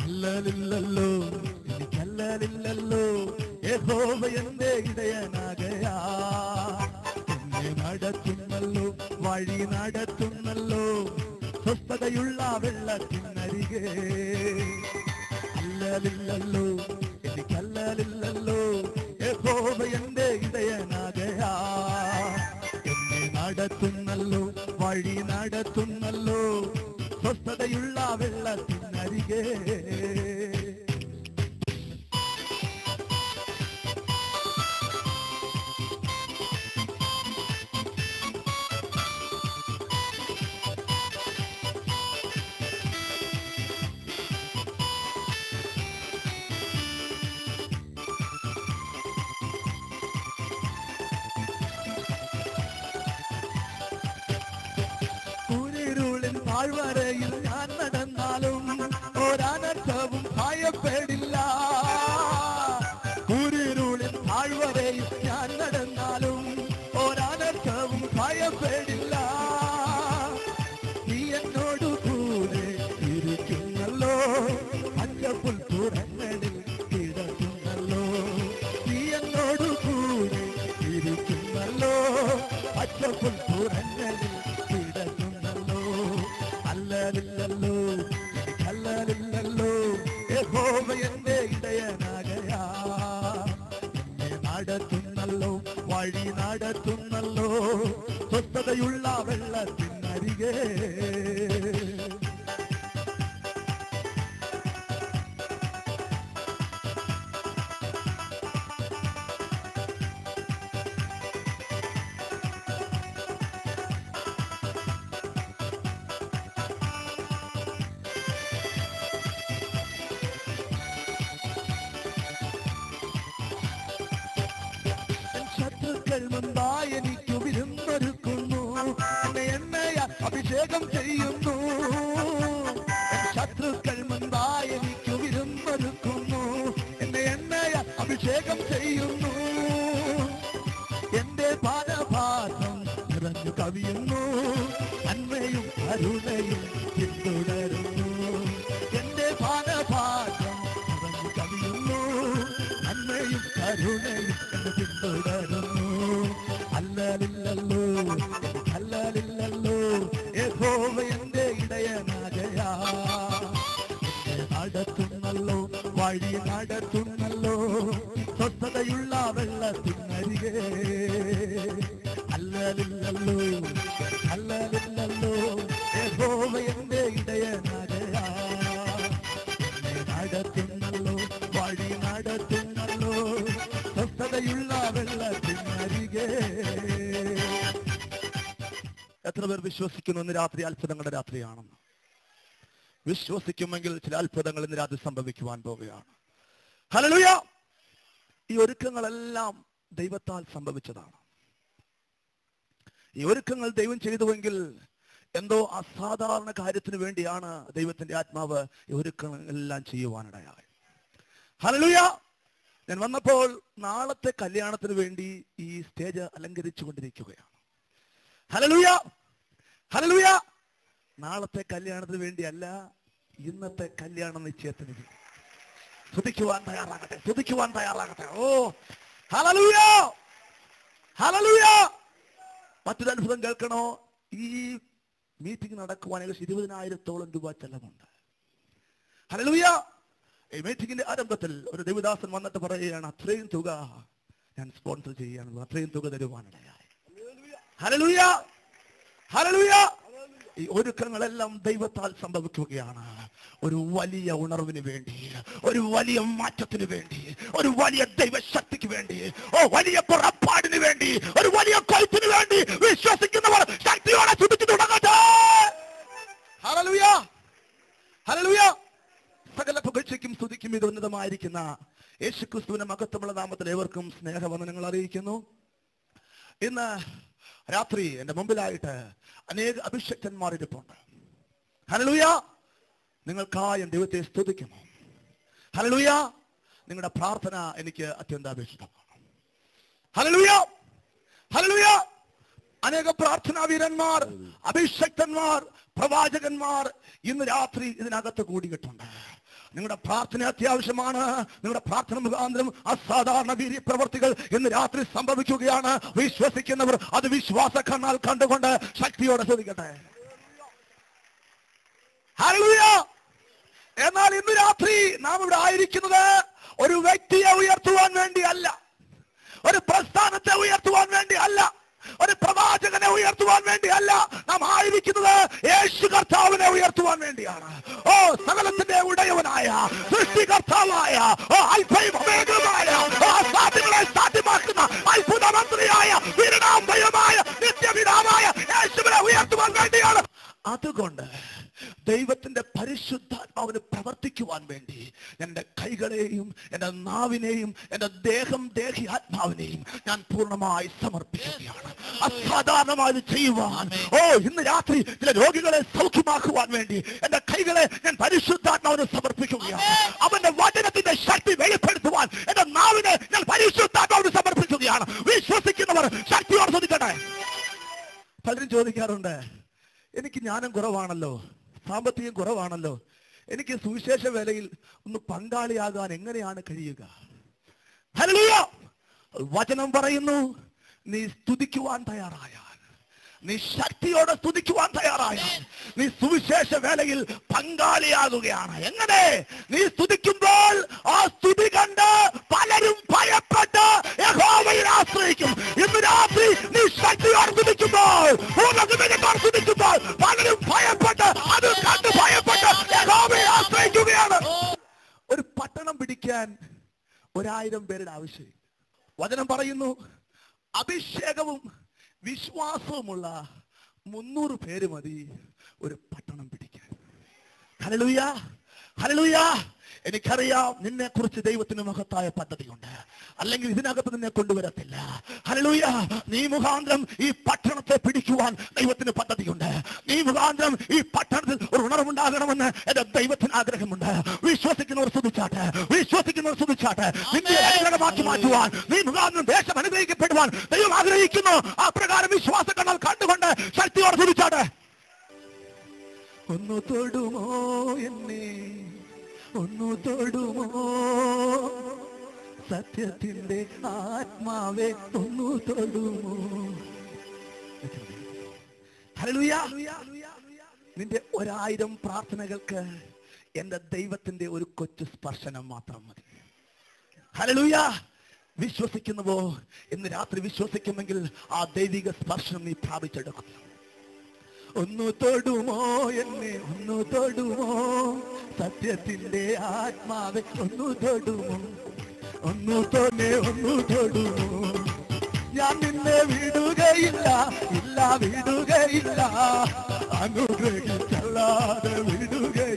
അല്ലലില്ലല്ലോ എനിക്കല്ലലില്ലല്ലോ യഹോവ എന്റെ ഇടയനാകയാ എന്നെ നടത്തുന്നല്ലോ വഴി നടത്തുന്നല്ലോ സ്വസ്ഥതയുള്ള വെള്ളത്തിനരികെ അല്ലലില്ലല്ലോ എനിക്കല്ലലില്ലല്ലോ യഹോവ എന്റെ ഇടയനാകയാ എന്നെ നടത്തുന്നല്ലോ വഴി നടത്തുന്നല്ലോ സ്വസ്ഥതയുള്ള വെള്ളത്തിനരികെ കൂരിരുളിൻ താഴ്വരയിൽ ഞാൻ നടന്നാലും ഒരനർത്ഥവും ഭയപ്പെടില്ല കൂരിരുളിൻ താഴ്വരയിൽ ഞാൻ നടന്നാലും ഒരനർത്ഥവും ഭയപ്പെടില്ല നീ എന്നോട് കൂടെ ഇരിക്കുന്നല്ലോ പച്ചപ്പുൽ തുറങ്ങളിൽ കിടക്കുന്നല്ലോ നീ എന്നോട് കൂടെ ഇരിക്കുന്നല്ലോ പച്ചപ്പുൽ തുറങ്ങളിൽ കിടക്കുന്നല്ലോ അല്ലലില്ലല്ലോ അല്ലലില്ലല്ലോ യഹോവ എന്റെ ഇടയനാകയാ എന്നെ നടത്തുന്നല്ലോ വഴി നടത്തുന്നല്ലോ സ്വസ്ഥതയുള്ള വെള്ളത്തിനരികെ എൻ ശത്രുക്കൾ മുമ്പായി എനിക്ക് വിരുന്നൊരുക്കുന്നു എന്നെ എണ്ണയ അഭിഷേകം ചെയ്യുന്നു എൻ ശത്രുക്കൾ മുമ്പായി എനിക്ക് വിരുന്നൊരുക്കുന്നു എന്നെ എണ്ണയ അഭിഷേകം ചെയ്യുന്നു എന്റെ പാനപാത്രം നിറഞ്ഞു കവിയുന്നു നന്മയും കരുണയും പിന്തുടരുന്നു എന്റെ പാനപാത്രം നിറഞ്ഞു കവിയുന്നു നന്മയും കരുണയും എന്നെ പിന്തുടരുന്നു അല്ലലില്ലല്ലോ അല്ലലില്ലല്ലോ യഹോവ എന്റെ ഇടയനാകയാ എന്നെ നടത്തുന്നല്ലോ വഴി നടത്തുന്നല്ലോ സ്വസ്ഥതയുള്ള വെള്ളത്തിനരികെ അല്ലലില്ലല്ലോ അല്ലലില്ലല്ലോ യഹോവ എന്റെ ഇടയനാകയാ എന്നെ നടത്തുന്നല്ലോ വഴി നടത്തുന്നല്ലോ സ്വസ്ഥതയുള്ള വെള്ളത്തിനരികെ എത്ര പേർ വിശ്വസിക്കുന്നു ഇന്ന് രാത്രി അത്ഭുതങ്ങളുടെ രാത്രിയാണെന്ന് വിശ്വസിക്കുമെങ്കിൽ ചില അത്ഭുതങ്ങൾ ഇന്ന് രാത്രി സംഭവിക്കുവാൻ പോവുകയാണ് ഹല്ലേലൂയ ഈ ഒരുക്കങ്ങളെല്ലാം ദൈവത്താൽ സംഭവിച്ചതാണ് ഈ ഒരുക്കങ്ങൾ ദൈവം ചെയ്തുവെങ്കിൽ എന്തോ അസാധാരണ കാര്യത്തിന് വേണ്ടിയാണ് ദൈവത്തിന്റെ ആത്മാവ് ഈ ഒരുക്കങ്ങൾ എല്ലാം ചെയ്യുവാനിടയായി ഹല്ലേലൂയ ഞാൻ വന്നപ്പോൾ നാളത്തെ കല്യാണത്തിന് വേണ്ടി ഈ സ്റ്റേജ് അലങ്കരിച്ചു കൊണ്ടിരിക്കുകയാണ് ഹല്ലേലൂയ ഹല്ലേലൂയ നാളത്തെ കല്യാണത്തിന് വേണ്ടിയല്ല ഇന്നത്തെ കല്യാണ നിശ്ചയത്തിന് വേണ്ടി. സ്തുതിക്കുവാൻ തയ്യാറാകട്ടെ സ്തുതിക്കുവാൻ തയ്യാറാകട്ടെ ഓ ഹല്ലേലൂയ ഹല്ലേലൂയ മറ്റൊരു അത്ഭുതം കേൾക്കണോ ഈ മീറ്റിംഗ് നടക്കുവാൻ ഏകദേശം ഇരുപതിനായിരത്തോളം രൂപ ചെലവുണ്ട് ഹല്ലേലൂയ ഈ മീറ്റിംഗിന്റെ ആരംഭത്തിൽ ഒരു ദേവദാസൻ വന്നിട്ട് പറയുകയാണ് അത്രയും തുക ഞാൻ സ്പോൺസർ ചെയ്യുകയാണെന്ന് അത്രയും തുക തരുവാനിടയായി ഹല്ലേലൂയ ഹല്ലേലൂയ ഈ ഒരുക്കങ്ങളെല്ലാം ദൈവത്താൽ സംഭവിക്കുകയാണ് ഒരു വലിയ ഉണർവിന് വേണ്ടി ഒരു വലിയ മാറ്റത്തിന് വേണ്ടി ഒരു വലിയ ദൈവശക്തിക്ക് വേണ്ടി ഓ വലിയ പുറപ്പാടിന് വേണ്ടി ഒരു വലിയ കൊയ്ത്തിന് വേണ്ടി വിശ്വസിക്കുന്നവർ ശക്തിയോടെ ചുറ്റിച്ചു തുടങ്ങട്ടെ ഹല്ലേലൂയ ഹല്ലേലൂയ സകല പുകഴ്ചയ്ക്കും സ്തുതിക്കും ഇത് ഉന്നതമായിരിക്കുന്ന യേശുക്രിസ്തുവിന്റെ മഹത്വമുള്ള നാമത്തിൽ ഏവർക്കും സ്നേഹവന്ദനങ്ങൾ അറിയിക്കുന്നു ഇന്ന് രാത്രി എന്റെ മുമ്പിലായിട്ട് അനേക അഭിഷക്തന്മാർ ഇരിപ്പുണ്ട് ഹലലുയ നിങ്ങൾക്കായി ഞാൻ ദൈവത്തെ സ്തുതിക്കുന്നു ഹലലുയ നിങ്ങളുടെ പ്രാർത്ഥന എനിക്ക് അത്യന്താപേക്ഷിതമാണ് ഹലലുയ ഹലലുയ അനേക പ്രാർത്ഥനാ വീരന്മാർ അഭിഷക്തന്മാർ പ്രവാചകന്മാർ ഇന്ന് രാത്രി ഇതിനകത്ത് കൂടിയിട്ടുണ്ട് നിങ്ങളുടെ പ്രാർത്ഥന അത്യാവശ്യമാണ് നിങ്ങളുടെ പ്രാർത്ഥന മുഖാന്തരം അസാധാരണ വീര്യ പ്രവർത്തികൾ ഇന്ന് രാത്രി സംഭവിക്കുകയാണ് വിശ്വസിക്കുന്നവർ അത് വിശ്വാസ കണ്ണാൽ കണ്ടുകൊണ്ട് ശക്തിയോടെ ശ്രദ്ധിക്കട്ടെ ഹല്ലേലൂയ എന്നാൽ ഇന്ന് രാത്രി നാം ഇവിടെ ആയിരിക്കുന്നത് ഒരു വ്യക്തിയെ ഉയർത്തുവാൻ വേണ്ടി അല്ല ഒരു പ്രസ്ഥാനത്തെ ഉയർത്തുവാൻ വേണ്ടി അല്ല ഒരു പ്രവാചകനെ ഉയർത്തുവാൻ വേണ്ടി അല്ല നാം ആയിരിക്കുന്നത് യേശു കർത്താവിനെ ഉയർത്തുവാൻ വേണ്ടിയാണ് ഓ സകലത്തിന്റെ ഉടയവനായ സൃഷ്ടികർത്താവായ ഓ അത്ഭുതമായ ഓ അസാധ്യങ്ങളെ സാധ്യമാക്കുന്ന അത്ഭുത മന്ത്രിയായ വിരണാമയമായ നിത്യപിതാവായ യേശുവിനെ ഉയർത്തുവാൻ വേണ്ടിയാണ് അതുകൊണ്ട് ദൈവത്തിന്റെ പരിശുദ്ധാത്മാവിന് പ്രവർത്തിക്കുവാൻ വേണ്ടി എൻ്റെ കൈകളെയും എൻ്റെ നാവിനെയും എൻ്റെ ദേഹം ദേഹി ആത്മാവിനെയും ഞാൻ പൂർണ്ണമായി സമർപ്പിക്കുകയാണ് അസാധാരണമായി ചെയ്യുവാൻ ഓ ഇന്ന് രാത്രി ചില രോഗികളെ സൗഖ്യമാക്കുവാൻ വേണ്ടി എൻ്റെ കൈകളെ ഞാൻ പരിശുദ്ധാത്മാവിന് സമർപ്പിക്കുകയാണ് അവന്റെ വചനത്തിന്റെ ശക്തി വെളിപ്പെടുത്തുവാൻ എൻ്റെ നാവിനെ ഞാൻ പരിശുദ്ധാത്മാവിന് സമർപ്പിക്കുകയാണ് വിശ്വസിക്കുന്നവർ ശക്തിയോട് ശ്രദ്ധിക്കട്ടെ പലരും ചോദിക്കാറുണ്ട് എനിക്ക് ജ്ഞാനം കുറവാണല്ലോ സാമ്പത്തികം കുറവാണല്ലോ എനിക്ക് സുവിശേഷ വേലയിൽ ഒന്ന് പങ്കാളിയാകാൻ എങ്ങനെയാണ് കഴിയുക ഹല്ലേലൂയ വചനം പറയുന്നു നീ സ്തുതിക്കുവാൻ തയ്യാറായാൽ നീ ശക്തിയോടെ സ്തുതിക്കുവാൻ തയ്യാറായാൽ നീ സുവിശേഷ വേലയിൽ പങ്കാളിയാകുകയാണ് എങ്ങനെ നീ സ്തുതിക്കുമ്പോൾ ആ സ്തുതി കണ്ട് പലരും ഭയപ്പെട്ട് യഹോവയിൽ ആശ്രയിക്കും ഇന്ന് രാത്രി നീ ശക്തിയോടെ സ്തുതിക്കുമ്പോൾ പൂർണ്ണതയോടെ സ്തുതിക്കുമ്പോൾ പലരും ഭയപ്പെട്ട് അത് കണ്ട് ഭയപ്പെട്ട് യഹോവയിൽ ആശ്രയിക്കുകയാണ് ഒരു പട്ടണം പിടിക്കാൻ ഒരായിരം പേരുടെ ആവശ്യം വചനം പറയുന്നു അഭിഷേകവും വിശ്വാസവുമുള്ള മുന്നൂറ് പേര് മതി ഒരു പട്ടണം പിടിക്കാൻ ഹലലുയ ഹലലുയ എനിക്കറിയാം നിന്നെ കുറിച്ച് ദൈവത്തിന് മഹത്തായ പദ്ധതിയുണ്ട് അല്ലെങ്കിൽ ഇതിനകത്ത് നിന്നെ കൊണ്ടുവരത്തില്ല ഹലലുയ നീ മുഖാന്തരം ഈ പട്ടണത്തെ പിടിക്കുവാൻ ദൈവത്തിന് പദ്ധതിയുണ്ട് നീ മുഖാന്തരം ഈ പട്ടണത്തിൽ ഒരു ഉണർവുണ്ടാകണമെന്ന് എന്റെ ദൈവത്തിന് ആഗ്രഹമുണ്ട് വിശ്വസിക്കുന്നവർ സ്തുതിച്ചാട്ടെ വിശ്വസിക്കുന്നവർ സ്തുതിച്ചാട്ടെ നിന്നെ അനുഗ്രഹമാക്കി മാറ്റുവാൻ നീ മുഖാന്തരം ദേശം അനുഗ്രഹിക്കപ്പെടുവാൻ ദൈവം ആഗ്രഹിക്കുന്നു ആ പ്രകാരം വിശ്വാസ കണ്ണാൽ കണ്ടുകൊണ്ട് ശക്തിയോടെ സ്തുതിച്ചാട്ടെ ഒന്നു തൊടുമോ എന്നെ ഒന്നു തൊടുമോ സത്യത്തിന്റെ ആത്മാവെ ഒന്നു തൊടുമോ ഹല്ലേലൂയ. നിന്റെ ഒരായിരം പ്രാർത്ഥനകൾക്ക് എന്റെ ദൈവത്തിന്റെ ഒരു കൊച്ചു സ്പർശനം മാത്രം മതി ഹലലൂയ വിശ്വസിക്കുന്നുവോ ഇന്ന് രാത്രി വിശ്വസിക്കുമെങ്കിൽ ആ ദൈവിക സ്പർശനം നീ പ്രാപിച്ചെടുക്കും ഒന്നു തൊടുമോ എന്നെ ഒന്നു തൊടുമോ സത്യത്തിന്റെ ആത്മാവെ ഒന്നു തൊടുമോ ഒന്നു തൊന്നെ ഒന്നു തൊടുമോ ഞാൻ നിന്നെ വിടുകയില്ല ഇല്ല വിടുകയില്ല അനുഗ്രഹിച്ചല്ലാതെ വിടുക